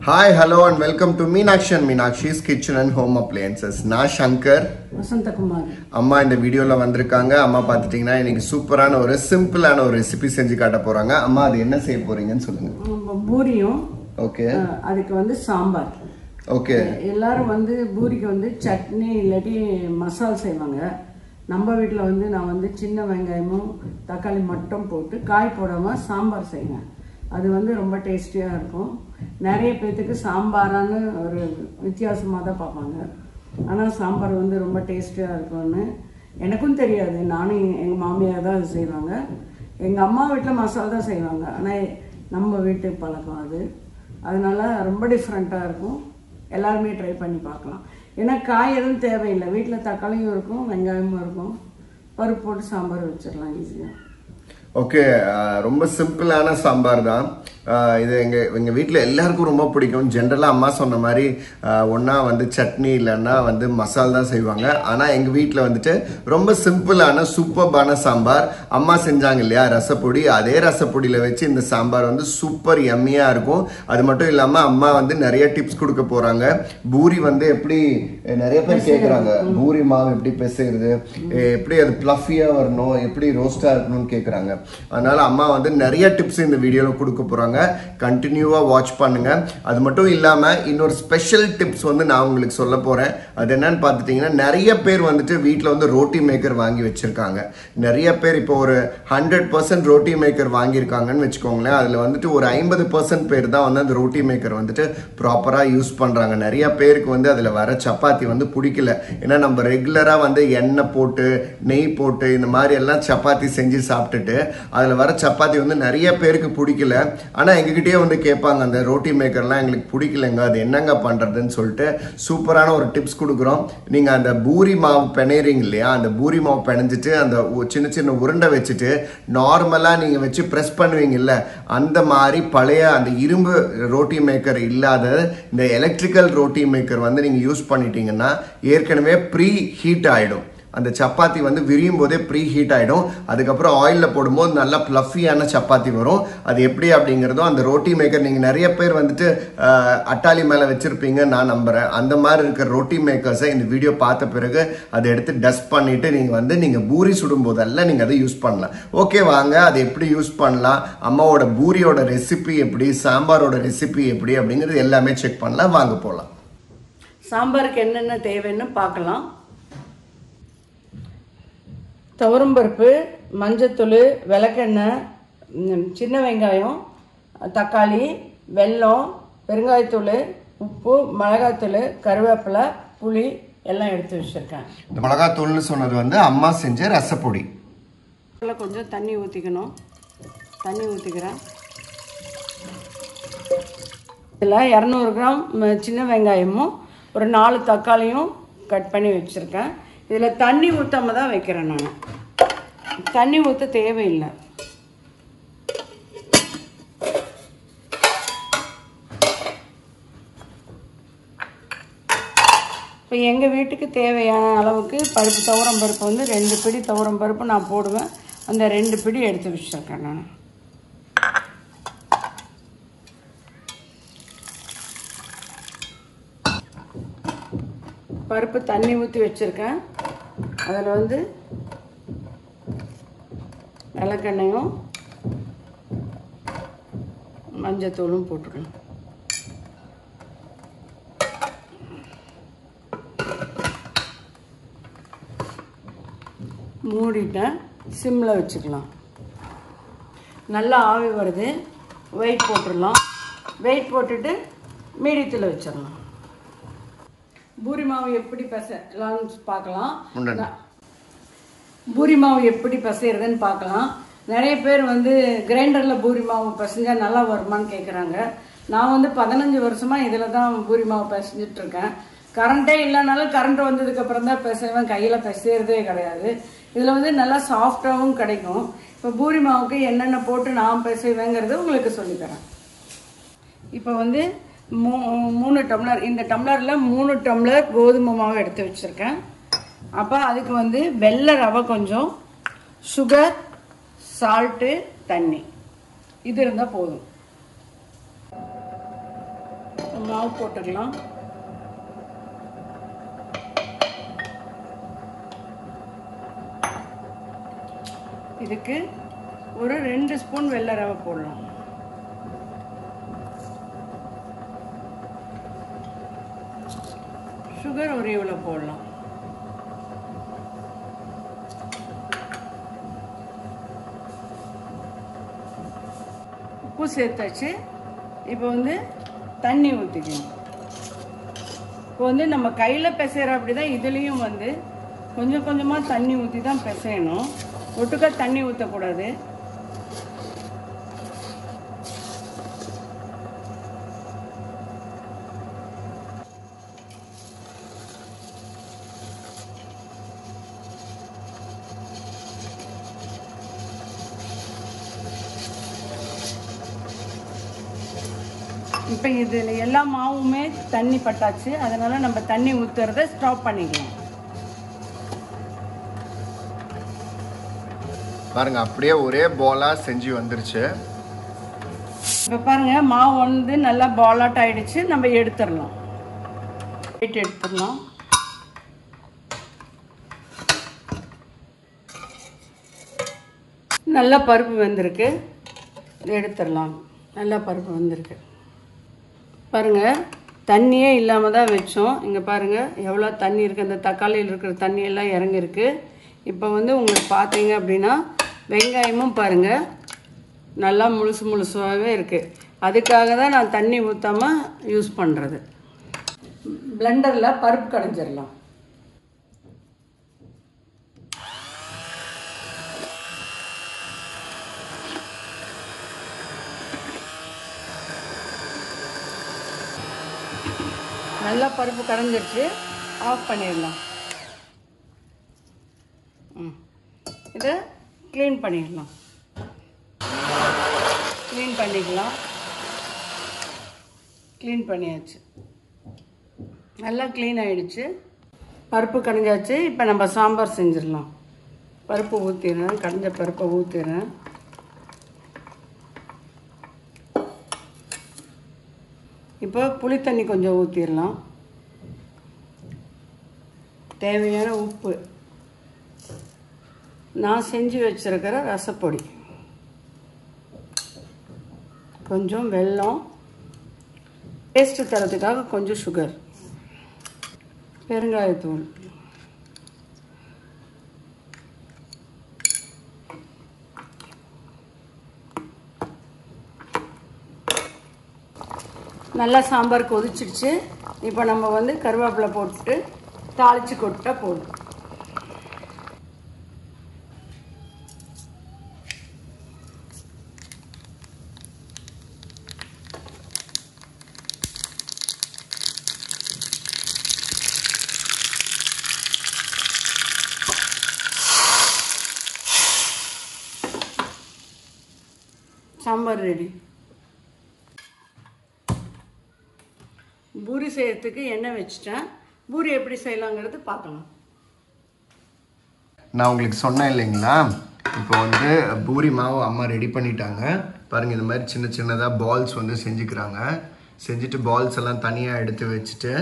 Hi hello and welcome to Meenakshi and Meenakshi's kitchen and home appliances நான் சங்கர் வசந்தகுமார் அம்மா இந்த வீடியோவில் வந்திருக்காங்க அம்மா பார்த்துட்டிங்கன்னா இன்னைக்கு சூப்பரான ஒரு சிம்பிளான ஒரு ரெசிபி செஞ்சு காட்ட போகிறாங்க அம்மா அது என்ன செய்ய போறீங்கன்னு சொல்லுங்கள் உம், பூரியும் ஓகே அஹ், அதுக்கு வந்து சாம்பார் ஓகே எல்லாரும் வந்து பூரிக்கு வந்து சட்னி இல்லாட்டி மசால் செய்வாங்க நம்ம வீட்டில் வந்து நான் வந்து சின்ன வெங்காயமும் தக்காளி மட்டும் போட்டு காய் போடாமல் சாம்பார் செய்வேன் அது வந்து ரொம்ப டேஸ்டியாக இருக்கும் நிறைய பேர்த்துக்கு சாம்பாரான்னு ஒரு வித்தியாசமாக தான் பார்ப்பாங்க ஆனால் சாம்பார் வந்து ரொம்ப டேஸ்டியாக இருக்கும்னு எனக்கும் தெரியாது நானும் எங்கள் மாமியார் தான் அது செய்வாங்க எங்கள் அம்மா வீட்டில் மசாலா தான் செய்வாங்க ஆனால் நம்ம வீட்டு பழக்கம் அது அதனால ரொம்ப டிஃப்ரெண்ட்டாக இருக்கும் எல்லாருமே ட்ரை பண்ணி பார்க்கலாம் ஏன்னா காய் எதுவும் தேவையில்லை வீட்டில் தக்காளியும் இருக்கும் வெங்காயமும் இருக்கும் பருப்பு போட்டு சாம்பார் வச்சிடலாம் ஈஸியாக ஓகே ரொம்ப சிம்பிளான சாம்பார் தான் ஆஹ் இது எங்க எங்க வீட்டில் எல்லாருக்கும் ரொம்ப பிடிக்கும் ஜென்ரலாக அம்மா சொன்ன மாதிரி ஒன்றா வந்து சட்னி இல்லைன்னா வந்து மசால் தான் செய்வாங்க ஆனால் எங்கள் வீட்டில் வந்துட்டு ரொம்ப சிம்பிளான சூப்பர்பான சாம்பார் அம்மா செஞ்சாங்க இல்லையா ரசப்பொடி அதே ரசப்பொடியில் வச்சு இந்த சாம்பார் வந்து சூப்பர் எம்மியாக இருக்கும் அது மட்டும் இல்லாமல் அம்மா வந்து நிறைய டிப்ஸ் கொடுக்க போகிறாங்க பூரி வந்து எப்படி நிறைய பேர் கேட்குறாங்க பூரி மாவு எப்படி பிசைறது எப்படி அது ப்ளஃபியாக வரணும் எப்படி ரோஸ்டாக இருக்கணும்னு கேட்குறாங்க அதனால அம்மா வந்து நிறைய டிப்ஸ் இந்த வீடியோவில் கொடுக்க போகிறாங்க கண்டினியூவாக வாட்ச் பண்ணுங்க அது மட்டும் இல்லாமல் இன்னொரு ஸ்பெஷல் டிப்ஸ் வந்து நான் உங்களுக்கு சொல்ல போகிறேன் அது என்னன்னு பார்த்துட்டிங்கன்னா நிறைய பேர் வந்துட்டு வீட்டில் வந்து ரோட்டி மேக்கர் வாங்கி வச்சுருக்காங்க நிறைய பேர் இப்போ ஒரு ஹண்ட்ரட் பர்சன்ட் ரோட்டி மேக்கர் வாங்கியிருக்காங்கன்னு வச்சுக்கோங்களேன் அதில் வந்துட்டு ஒரு ஐம்பது பர்சன்ட் பேர் தான் வந்து அந்த ரோட்டி மேக்கர் வந்துட்டு ப்ராப்பராக யூஸ் பண்ணுறாங்க நிறைய பேருக்கு வந்து அதில் வர சப்பாத்தி வந்து பிடிக்கல ஏன்னா நம்ம ரெகுலராக வந்து எண்ணெய் போட்டு நெய் போட்டு இந்த மாதிரி எல்லாம் சப்பாத்தி செஞ்சு சாப்பிட்டுட்டு அதில் வர சப்பாத்தி வந்து நிறைய பேருக்கு பிடிக்கல ஆனால் எங்ககிட்டயே வந்து கேட்பாங்க அந்த ரோட்டி மேக்கர்லாம் எங்களுக்கு பிடிக்கலங்க அது என்னங்க பண்ணுறதுன்னு சொல்லிட்டு சூப்பரான ஒரு டிப்ஸ் கொடுக்குறோம் நீங்கள் அந்த பூரி மாவு பிணையிறீங்க இல்லையா அந்த பூரி மாவு பிணைஞ்சிட்டு அந்த உ- சின்ன சின்ன உருண்டை வச்சுட்டு நார்மலாக நீங்கள் வச்சு ப்ரெஸ் பண்ணுவீங்கல்ல அந்த மாதிரி பழைய அந்த இரும்பு ரோட்டி மேக்கர் இல்லாத இந்த எலக்ட்ரிக்கல் ரோட்டி மேக்கர் வந்து நீங்கள் யூஸ் பண்ணிட்டீங்கன்னா ஏற்கனவே ப்ரீ ஹீட் ஆகிடும் அந்த சப்பாத்தி வந்து விரியும் போதே ப்ரீ ஹீட் ஆகிடும் அதுக்கப்புறம் ஆயிலில் போடும்போது நல்லா ப்ளஃபியான சப்பாத்தி வரும் அது எப்படி அப்படிங்கிறதும் அந்த ரோட்டி மேக்கர் நீங்கள் நிறைய பேர் வந்துட்டு அஹ், அட்டாளி மேலே வச்சுருப்பீங்க நான் நம்புகிறேன் அந்த மாதிரி இருக்கிற ரோட்டி மேக்கர்ஸை இந்த வீடியோ பார்த்த பிறகு அதை எடுத்து டஸ்ட் பண்ணிவிட்டு நீங்கள் வந்து நீங்கள் பூரி சுடும் போதெல்லாம் நீங்கள் அதை யூஸ் பண்ணலாம் ஓகே வாங்க அதை எப்படி யூஸ் பண்ணலாம் அம்மாவோட பூரியோட ரெசிபி எப்படி சாம்பாரோட ரெசிபி எப்படி அப்படிங்கிறது எல்லாமே செக் பண்ணலாம் வாங்க போகலாம் சாம்பாருக்கு என்னென்ன தேவைன்னு பார்க்கலாம் துவரம்பருப்பு மஞ்சத்தூள் விளக்கெண்ணெய் ம், சின்ன வெங்காயம் தக்காளி வெல்லம் பெருங்காயத்தூள் உப்பு மிளகாத்தூள் கருவேப்பிலை புளி எல்லாம் எடுத்து வச்சுருக்கேன் இந்த மிளகாத்தூள்னு சொன்னது வந்து அம்மா செஞ்ச ரசப்பொடி இதில் கொஞ்சம் தண்ணி ஊற்றிக்கணும் தண்ணி ஊற்றிக்கிறேன் இதில் இரநூறு கிராம் ம- சின்ன வெங்காயமும் ஒரு நாலு தக்காளியும் கட் பண்ணி வச்சுருக்கேன் இதில் தண்ணி ஊற்றாம தான் வைக்கிறேன் நான் தண்ணி ஊற்ற தேவையில்லை இப்போ எங்கள் வீட்டுக்கு தேவையான அளவுக்கு பருப்பு துவரம் பருப்பு வந்து ரெண்டு பிடி துவரம் பருப்பு நான் போடுவேன் அந்த ரெண்டு பிடி எடுத்து வச்சுருக்கேன் நான் பருப்பு தண்ணி ஊற்றி வச்சுருக்கேன் அதில் வந்து விளக்கெண்ணையும் மஞ்சத்தூளும் போட்டுக்கணும் மூடிட்டேன் சிம்மில் வச்சுக்கலாம் நல்லா ஆவி வருது வெயிட் போட்டுடலாம் வெயிட் போட்டுட்டு மீடியத்தில் வச்சிடலாம் பூரி மாவு எப்படி பிசைலாம்னு பார்க்கலாம் முன்னாடி. நான் பூரி மாவு எப்படி பிசைறதுன்னு பார்க்கலாம் நிறைய பேர் வந்து கிரைண்டரில் பூரி மாவு பிசைஞ்சா நல்லா வருமான்னு கேட்குறாங்க நான் வந்து பதினஞ்சு வருஷமாக இதில் தான் பூரி மாவு பிசைஞ்சிட்டு இருக்கேன் கரண்ட்டே இல்லைனாலும் கரண்ட் வந்ததுக்கு அப்புறம் தான் பிசைவேன் கையில் பிசைறதே கிடையாது இதில் வந்து நல்லா சாஃப்டாகவும் கிடைக்கும் இப்போ பூரி மாவுக்கு என்னென்ன போட்டு நான் பிசைவேங்கிறது உங்களுக்கு சொல்லித்தரேன் இப்போ வந்து மூ மூணு டம்ளர் இந்த டம்ளரில் மூணு டம்ளர் கோதுமை மாவு எடுத்து வச்சுருக்கேன் அப்போ அதுக்கு வந்து வெள்ளை ரவை கொஞ்சம் சுகர் சால்ட்டு தண்ணி இது இருந்தால் போதும் மாவு போட்டுக்கலாம் இதுக்கு ஒரு ரெண்டு ஸ்பூன் வெள்ளை ரவை போடலாம் சுகர் ஒரு இவ்வளோ போடலாம் உப்பு சேர்த்தாச்சு இப்போ வந்து தண்ணி ஊற்றிக்கணும் இப்போ வந்து நம்ம கையில் பிசைகிற அப்படி தான் இதுலேயும் வந்து கொஞ்சம் கொஞ்சமாக தண்ணி ஊற்றி தான் பிசையணும் ஒட்டுக்கா தண்ணி ஊற்றக்கூடாது இப்போ இதில் எல்லா மாவுமே தண்ணி பட்டாச்சு அதனால் நம்ம தண்ணி ஊற்றுறத ஸ்டாப் பண்ணிக்கலாம் பாருங்க அப்படியே ஒரே பாலாக செஞ்சு வந்துருச்சு இப்போ பாருங்க மாவு வந்து நல்லா பாலாட் ஆயிடுச்சு நம்ம எடுத்துடலாம் வெயிட் எடுத்துடலாம் நல்லா பருப்பு வெந்திருக்கு இதை எடுத்துடலாம் நல்லா பருப்பு வெந்திருக்கு பாருங்க தண்ணியே இல்லாமல் தான் வச்சோம் இங்கே பாருங்க எவ்வளோ தண்ணி இருக்குது அந்த தக்காளியில் இருக்கிற தண்ணி எல்லாம் இறங்கிருக்கு இப்போ வந்து உங்களுக்கு பார்த்தீங்க அப்படின்னா வெங்காயமும் பாருங்கள் நல்லா முழுசு முழுசாகவே இருக்குது அதுக்காக தான் நான் தண்ணி ஊற்றாமல் யூஸ் பண்ணுறது பிளெண்டரில் பருப்பு கடைஞ்சிடலாம் நல்லா பருப்பு கடைஞ்சிருச்சு ஆஃப் பண்ணிடலாம் ம் இதை க்ளீன் பண்ணிடலாம் க்ளீன் பண்ணிக்கலாம் க்ளீன் பண்ணியாச்சு நல்லா க்ளீன் ஆயிடுச்சு பருப்பு கடைஞ்சாச்சு இப்போ நம்ம சாம்பார் செஞ்சிடலாம் பருப்பு ஊற்றிடுறேன் கடைஞ்ச பருப்பை ஊற்றிடுறேன் இப்போ புளி தண்ணி கொஞ்சம் ஊற்றிடலாம் தேவையான உப்பு நான் செஞ்சு வச்சிருக்கிற ரசப்பொடி கொஞ்சம் வெல்லம் டேஸ்ட்டு தரதுக்காக கொஞ்சம் சுகர் பெருங்காயத்தூள் நல்லா சாம்பார் கொதிச்சிடுச்சு இப்போ நம்ம வந்து கருவேப்பிலை போட்டு தாளித்து கொட்டா போதும் சாம்பார் ரெடி பூரி செய்யறதுக்கு எண்ணெய் வச்சுட்டேன் பூரி எப்படி செய்யலாங்கிறது பார்க்கலாம் நான் உங்களுக்கு சொன்னேன் இல்லைங்களா இப்போ வந்து பூரி மாவு அம்மா ரெடி பண்ணிட்டாங்க பாருங்கள் இந்த மாதிரி சின்ன சின்னதாக பால்ஸ் வந்து செஞ்சுக்கிறாங்க செஞ்சுட்டு பால்ஸ் எல்லாம் தனியாக எடுத்து வச்சுட்டு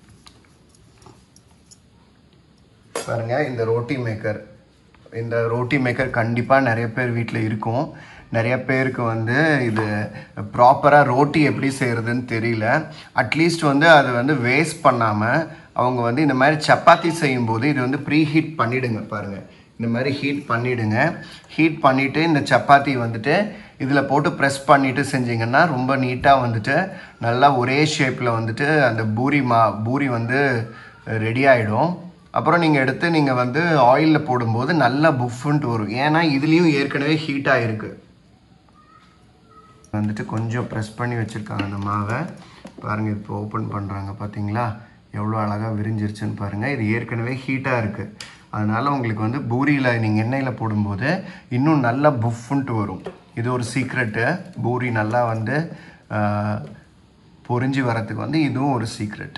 பாருங்க இந்த ரோட்டி மேக்கர் இந்த ரோட்டி மேக்கர் கண்டிப்பாக நிறைய பேர் வீட்டில் இருக்கும் நிறைய பேருக்கு வந்து இது ப்ராப்பராக ரோட்டி எப்படி செய்கிறதுன்னு தெரியல அட்லீஸ்ட் வந்து அதை வந்து வேஸ்ட் பண்ணாமல் அவங்க வந்து இந்த மாதிரி சப்பாத்தி செய்யும்போது இது வந்து ப்ரீ ஹீட் பண்ணிடுங்க பாருங்கள் இந்த மாதிரி ஹீட் பண்ணிவிடுங்க ஹீட் பண்ணிவிட்டு இந்த சப்பாத்தி வந்துட்டு இதில் போட்டு ப்ரெஸ் பண்ணிவிட்டு செஞ்சிங்கன்னா ரொம்ப நீட்டாக வந்துட்டு நல்லா ஒரே ஷேப்பில் வந்துட்டு அந்த பூரி மா பூரி வந்து ரெடி ஆகிடும் அப்புறம் நீங்கள் எடுத்து நீங்கள் வந்து ஆயிலில் போடும்போது நல்லா புஃப்ன்ட்டு வரும் ஏன்னா இதுலேயும் ஏற்கனவே ஹீட் ஆகிருக்கு வந்துட்டு கொஞ்சம் ப்ரெஸ் பண்ணி வச்சுருக்காங்க அந்த மாவை பாருங்கள் இப்போ ஓப்பன் பண்ணுறாங்க பார்த்தீங்களா எவ்வளோ அழகாக விரிஞ்சிருச்சுன்னு பாருங்கள் இது ஏற்கனவே ஹீட்டாக இருக்குது அதனால் உங்களுக்கு வந்து பூரியில் நீங்கள் எண்ணெயில் போடும்போது இன்னும் நல்லா புஃப்ன்ட்டு வரும் இது ஒரு சீக்ரெட்டு பூரி நல்லா வந்து ஆஹ், பொரிஞ்சு வரத்துக்கு வந்து இதுவும் ஒரு சீக்ரெட்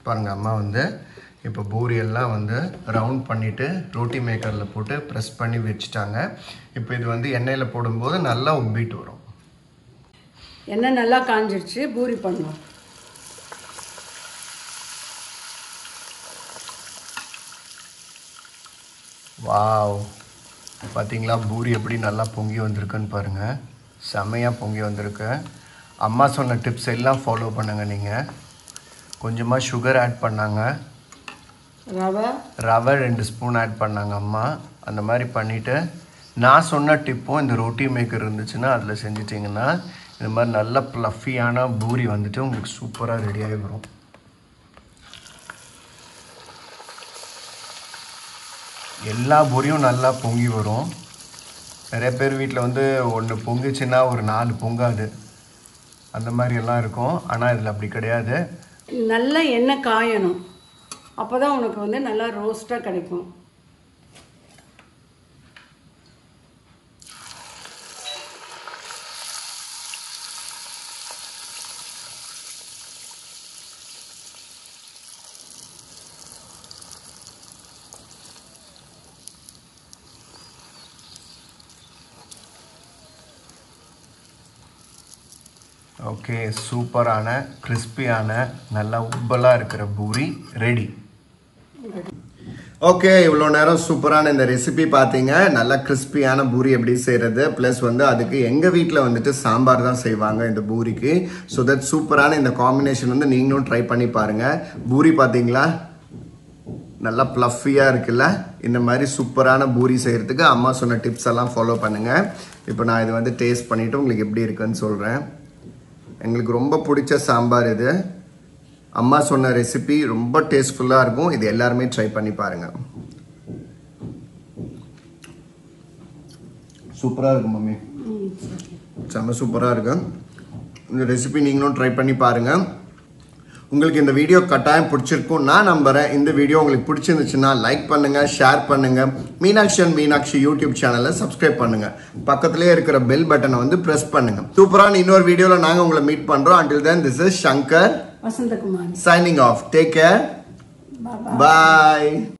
பாருங்கள் அம்மா வந்து இப்போ பூரி எல்லாம் வந்து ரவுண்ட் பண்ணிவிட்டு ரோட்டி மேக்கரில் போட்டு ப்ரெஸ் பண்ணி வச்சுட்டாங்க இப்போ இது வந்து எண்ணெயில் போடும்போது நல்லா உப்பிட்டு வரும் எண்ணெய் நல்லா காஞ்சிருச்சு பூரி பண்ணுவோம் வாவ் பார்த்தீங்களா பூரி எப்படி நல்லா பொங்கி வந்திருக்குன்னு பாருங்கள் செமையாக பொங்கி வந்திருக்கு அம்மா சொன்ன டிப்ஸ் எல்லாம் ஃபாலோ பண்ணுங்க நீங்கள் கொஞ்சமாக சுகர் ஆட் பண்ணாங்க ரவை ரவை ரெண்டு ஸ்பூன் ஆட் பண்ணாங்க அம்மா அந்த மாதிரி பண்ணிவிட்டு நான் சொன்ன டிப்பும் இந்த ரொட்டி மேக்கர் இருந்துச்சுன்னா அதில் செஞ்சிட்டிங்கன்னா இந்த மாதிரி நல்ல ப்ளஃபியான பூரி வந்துட்டு உங்களுக்கு சூப்பராக ரெடியாகி வரும் எல்லா பூரியும் நல்லா பொங்கி வரும் நிறைய பேர் வீட்டில் வந்து ஒன்று பொங்குச்சுன்னா ஒரு நாலு பொங்காது அந்த மாதிரி எல்லாம் இருக்கும் ஆனால் இதில் அப்படி கிடையாது நல்ல எண்ணெய் காயணும் அப்போ தான் உனக்கு வந்து நல்லா ரோஸ்ட்டாக கிடைக்கும் ஓகே சூப்பரான கிறிஸ்பியான நல்லா உப்பலாக இருக்கிற பூரி ரெடி ஓகே இவ்வளோ நேரம் சூப்பரான இந்த ரெசிபி பார்த்தீங்க நல்லா கிறிஸ்பியான பூரி எப்படி செய்கிறது ப்ளஸ் வந்து அதுக்கு எங்கள் வீட்டில் வந்துட்டு சாம்பார் தான் செய்வாங்க இந்த பூரிக்கு ஸோ தட் சூப்பரான இந்த காம்பினேஷன் வந்து நீங்களும் ட்ரை பண்ணி பாருங்கள் பூரி பார்த்தீங்களா நல்லா ப்ளஃபியாக இருக்குல்ல இந்த மாதிரி சூப்பரான பூரி செய்கிறதுக்கு அம்மா சொன்ன டிப்ஸ் எல்லாம் ஃபாலோ பண்ணுங்கள் இப்போ நான் இது வந்து டேஸ்ட் பண்ணிவிட்டு உங்களுக்கு எப்படி இருக்குன்னு சொல்கிறேன் எங்களுக்கு ரொம்ப பிடிச்ச சாம்பார் இது அம்மா சொன்ன ரெசிபி ரொம்ப டேஸ்ட்ஃபுல்லாக இருக்கும் இது எல்லாருமே ட்ரை பண்ணி பாருங்கள் சூப்பராக இருக்கும் மம்மி செம்ம சூப்பராக இருக்கும் இந்த ரெசிபி நீங்களும் ட்ரை பண்ணி பாருங்கள் உங்களுக்கு இந்த வீடியோ கட்டாயம் பிடிச்சிருக்கும் நான் நம்புறேன் இந்த வீடியோ உங்களுக்கு பிடிச்சிருந்துச்சுன்னா லைக் பண்ணுங்க ஷேர் பண்ணுங்க மீனாட்சி அண்ட் மீனாட்சி யூடியூப் சேனலை சப்ஸ்கிரைப் பண்ணுங்க பக்கத்துலேயே இருக்கிற பெல் பட்டனை வந்து ப்ரெஸ் பண்ணுங்க சூப்பரான இன்னொரு வீடியோவில் நாங்கள் உங்களை மீட் பண்ணுறோம் until then this is Shankar Vasanthakumari signing off take care Bye-bye. bye